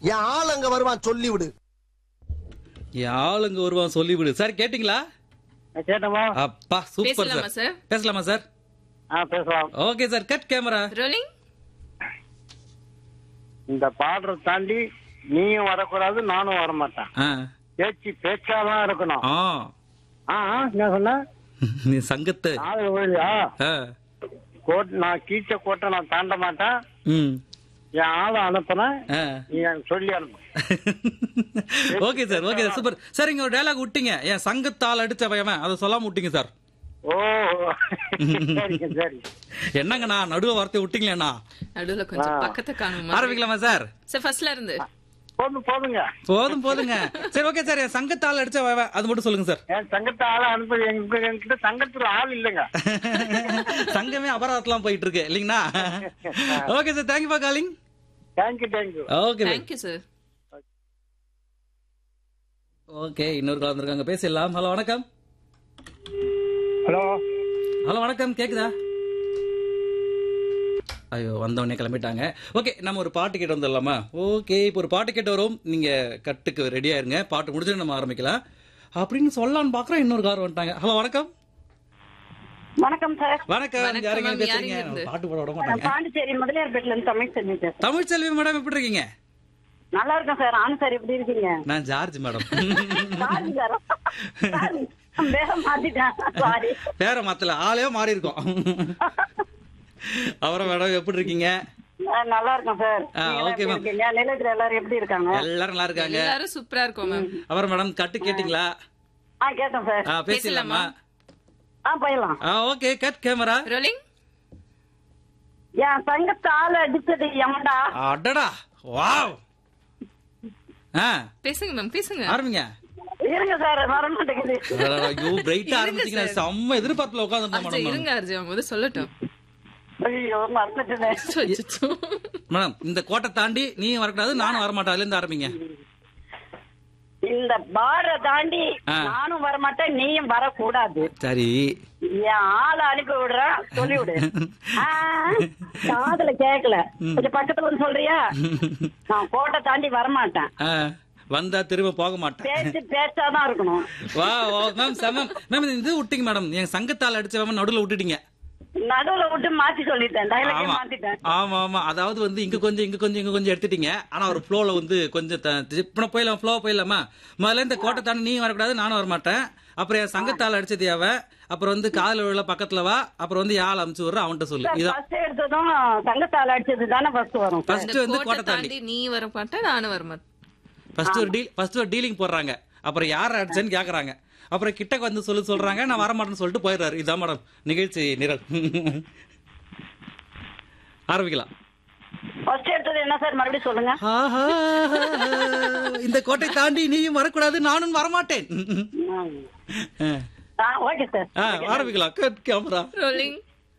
என் ஆள் அங்க வருவான் சொல்லிவிடு என் ஆளுங்க வருவான் சொல்லிவிடு சார் கேட்டிங்களா கேட்டமா அப்பா சூப்பர் பேசலாமா சார் சார்? பேசலாமா சார் ஆ பேசலாம் okay sir cut camera rolling இந்த பாடுற தாண்டி நீயும் வரக்கூடாது நானும் வரமாட்டேன் ஆ பேச்சு பேச்சாதான் இருக்கணும் ஆ ஆ ஆ, என்ன சொன்ன நீ சங்கத்தை நாலு வழியா ஆ கோட் நான் கீச்ச கோட்டை நான் தாண்ட மாட்டேன் ம் என் ஆளை அனுப்புனேன் ஆ நீ எனக்கு சொல்லி அனுப்பு okay sir okay sir super sir இங்க ஒரு டயலாக் விட்டீங்க என் சங்கத்தால் அடிச்ச பயவன் அதை சொல்லாம விட்டீங்க சார் ஓ சரிங்க சரி என்னங்க நான் நடுவ வார்த்தை விட்டீங்களேண்ணா நடுவுல கொஞ்சம் ஆ. பக்கத்தை காணுமா ஆரம்பிக்கலாமா சார் சார் ஃபர்ஸ்ட்ல இருந்து போதும் போதுங்க போதும் போதுங்க சரி ஓகே சார் என் சங்கத்தால் அடிச்ச பயவன் அது மட்டும் சொல்லுங்க சார் என் சங்கத்தை ஆளை அனுப்பி எங்க என்கிட்ட சங்கத்துல ஆள் இல்லைங்க சங்கமே அபராதத்தெல்லாம் போயிட்டு இருக்கு இல்லைங்களா okay sir thank you for calling thank you thank you okay thank you sir okay இன்னொரு கால் வந்திருக்காங்க பேசிடலாம் ஹலோ வணக்கம் ஹலோ ஹலோ வணக்கம் கேக்குதா ஐயோ வந்தவொடனே கிளம்பிட்டாங்க ஓகே நம்ம ஒரு பாட்டு கேட்டு வந்துடலாமா ஓகே இப்போ ஒரு பாட்டு கேட்டு வரும் நீங்க கட்டுக்கு ரெடியா இருங்க பாட்டு முடிச்சுட்டு நம்ம ஆரம்பிக்கலாம் அப்படின்னு சொல்லலாம்னு பாக்குறோம் இன்னொரு கார் வந்துட்டாங்க ஹலோ வணக்கம் வணக்கம் சார் வணக்கம் வணக்கம், யாருங்க ma'am. பேசுறீங்க யாருங்க இருந்து? பாட்டு பாட விட நான் மாட்டாங்க பாண்டிச்சேரி முதலியார்பேட்டில இருந்து தமிழ் செல்வி பேசுறேன் தமிழ் செல்வி மேடம் எப்படி இருக்கீங்க நல்லா இருக்கேன் சார் ஆனு சார் எப்படி இருக்கீங்க நான் George madam sorry sir sorry. வேற மாத்திட்டேன் சாரி பேர மாத்தல ஆளே மாறி இருக்கோம் அப்புறம் மேடம் எப்படி இருக்கீங்க நான் நல்லா இருக்கேன் சார் ஆ, நீங்க எல்லாம் okay, எப்படி ma'am. இருக்கீங்க நிலையத்துல எல்லாரும் எப்படி இருக்காங்க எல்லாரும் நல்லா இருக்காங்க எல்லாரும் சூப்பரா இருக்கோம் மேம் அப்புறம் மேடம் கட்டு கேட்டிங்களா ஆ கேட்டேன் சார் ஆ பேசலாமா ஆ போயிடலாம் ஆ ஓகே கட் கேமரா ரோலிங் என் தங்கத்தை ஆள் அடிச்சது எவன்டா அடடா வாவ் ஆ பேசுங்க மேம் பேசுங்க ஆரம்பிங்க இருங்க சார் வர மாட்டேங்குது அடடா, ஐயோ பிரைட்டா இருங்க ஆரம்பிச்சீங்க sir. செம்ம எதிர்பார்ப்புல உட்காந்துருந்தேன் அர்ஜய் மேடம் இருங்க அர்ஜய் முத சொல்லட்டும் ஐயோ மறந்துட்டேன் அச்சச்சோ. மேடம் இந்த கோட்டை தாண்டி நீ வரக்கூடாது நானும் வரமாட்டேன் அதுல இருந்து ஆரம்பிங்க இந்த பாரை தாண்டி ஆ. நானும் வரமாட்டேன் நீயும் வரக்கூடாது சரி என் ஆளை அனுப்பி விடுறேன் சொல்லி விடு ஆ, காதுல கேக்கல கொஞ்சம் பக்கத்துல வந்து சொல்றியா நான் கோட்டை தாண்டி வரமாட்டேன் ஆ, வந்தா திரும்ப போக மாட்டேன் பேச்சு பேச்சாதான் இருக்கணும் வா மேம் செமம் மேம் இது விட்டீங்க மேடம் என் சங்கத்தால் அடிச்சவன் நடுவுல விட்டுட்டீங்க நடுவுல விட்டு மாத்தி சொல்லிட்டேன் டைலாக்கே ஆமா மாத்திட்டேன் ஆமா ஆமா அதாவது வந்து இங்க கொஞ்சம் இங்க கொஞ்சம் இங்க கொஞ்சம் எடுத்துட்டீங்க ஆனா ஒரு ஃப்ளோல வந்து கொஞ்சம் இப்ப போயிடலாம் ஃப்ளோ போயிடலாமா முதல்ல இந்த கோட்டை தாண்டி நீ வரக்கூடாது நானும் வரமாட்டேன் அப்புறம் என் சங்கத்தால் அடிச்சது அவ அப்புறம் வந்து காதல விழ பக்கத்துல வா அப்புறம் வந்து யாழ் அமுச்சு விடுற அவன்கிட்ட சொல்லு இதான் ஃபர்ஸ்ட் எடுத்ததும் தங்கத்தால் அடிச்சது தானே ஃபர்ஸ்ட் வரும் ஃபர்ஸ்ட் இந்த வந்து கோட்டை கோட்டை தாண்டி தாண்டி நீ வர மாட்டேன் நானும் வர மாட்டேன் ஃபர்ஸ்ட் ஒரு டீல் ஃபர்ஸ்ட் ஒரு டீலிங் போடுறாங்க அப்புறம் யார் அடிச்சேன்னு கேக்குறாங்க அப்புறம் கிட்டக்கு வந்து சொல்லு சொல்றாங்க நான் வரமாட்டேன்னு சொல்லிட்டு போயிடுறாரு இதான் மேடம் நிகழ்ச்சி நிரல் ஆரம்பிக்கலாம் ஃபர்ஸ்ட் எடுத்தது என்ன சார் மறுபடியும் சொல்லுங்க ஆஹா, இந்த கோட்டை தாண்டி நீயும் வரக்கூடாது நானும் வரமாட்டேன் ஓகே சார் ஆ, ஆரம்பிக்கலாம் கட் கேமரா ரோலிங்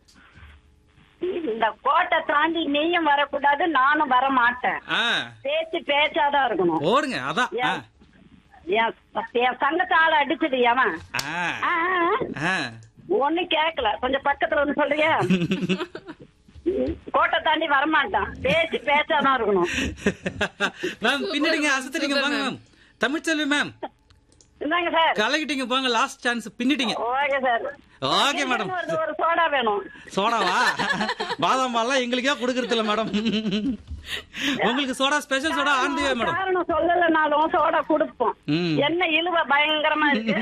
இந்த கோட்டை தாண்டி நீயும் வரக்கூடாது நானும் வர மாட்டேன் ஆ பேச்சு பேச்சாதான் இருக்கணும் ஓடுங்க அதான் ஆ, என் என் சங்கத்தால அடிச்சது எவன் ஆ, ஆ, ஆ. ஆ. ஒண்ணும் கேக்கல கொஞ்சம் பக்கத்துல வந்து சொல்றியா கோட்டை தாண்டி வரமாட்டான் பேச்சு பேச்சாதான் இருக்கணும் மேம் பின்னிடுங்க அசத்துறீங்க Super, போங்க ma'am. மேம் தமிழ்ச்செல்வி மேம் இந்தாங்க சார் கலக்கிட்டீங்க போங்க லாஸ்ட் சான்ஸ் பின்னிட்டீங்க ஓகே சார் ஓகே மேடம் ஒரு- ஒரு சோடா வேணும் சோடாவா பாதாம் பால்லாம் எங்களுக்கே கொடுக்கறது இல்ல மேடம் உங்களுக்கு சோடா ஸ்பெஷல் சோடா ஆந்திவே மேடம் காரணம் சொல்லலனாலும் சோடா கொடுப்போம் ம். என்ன இழுவ பயங்கரமா இருக்கு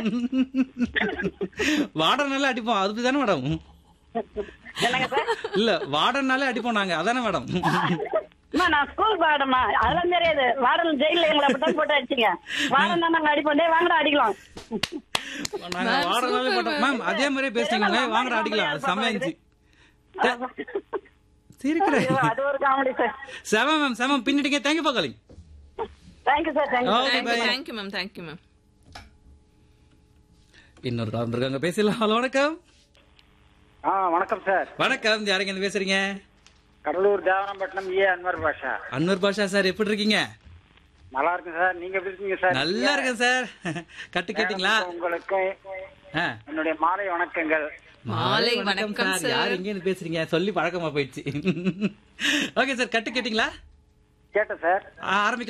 வாடனாலே அடிப்போம் அது தானே மேடம் என்னங்க சார் இல்ல வாடனாலே அடிப்போம் நாங்க அதானே மேடம் அம்மா, நான் ஸ்கூல் பாடமா அதெல்லாம் தெரியாது வாடல் ஜெயில எங்களை அப்படித்தான் போட்டு அடிச்சிங்க வாடம் தான் நாங்க அடிப்போம் டேய் வாங்கடா அடிக்கலாம் நாங்க Ma'am, வாடனாலே super, போட்டோம் ma'am. மேம் அதே மாதிரியே பேசுறீங்க வாங்கடா அடிக்கலாம் அது செம்ம இருந்துச்சு சிரிக்கிறேன் ஐயோ, அது ஒரு காமெடி சார் செம மேம் செம பின்னிட்டீங்க thank you for calling thank you sir thank you okay thank you bye thank you ma'am thank you ma'am இன்னொரு கால் இருக்காங்க பேசலாம் ஹலோ வணக்கம் ஆ வணக்கம் சார் வணக்கம் யாருங்க இருந்து பேசுறீங்க கடலூர் தேவனம்பட்டினம் ஏ அன்வர் பாஷா அன்வர் பாஷா சார் எப்படி இருக்கீங்க நல்லா இருக்கேன் சார் நீங்க எப்படி இருக்கீங்க சார் நல்லா இருக்கேன் சார் கட்டு கேட்டீங்களா உங்களுக்கு ஆ. என்னுடைய மாலை வணக்கங்கள் மாலை வணக்கம் யார் சார் எங்க இருந்து பேசுறீங்க சொல்லி பழக்கமா போயிடுச்சு ஓகே சார் கட்டு கேட்டீங்களா கேட்டேன் சார் ஆரம்பிக்கலாம்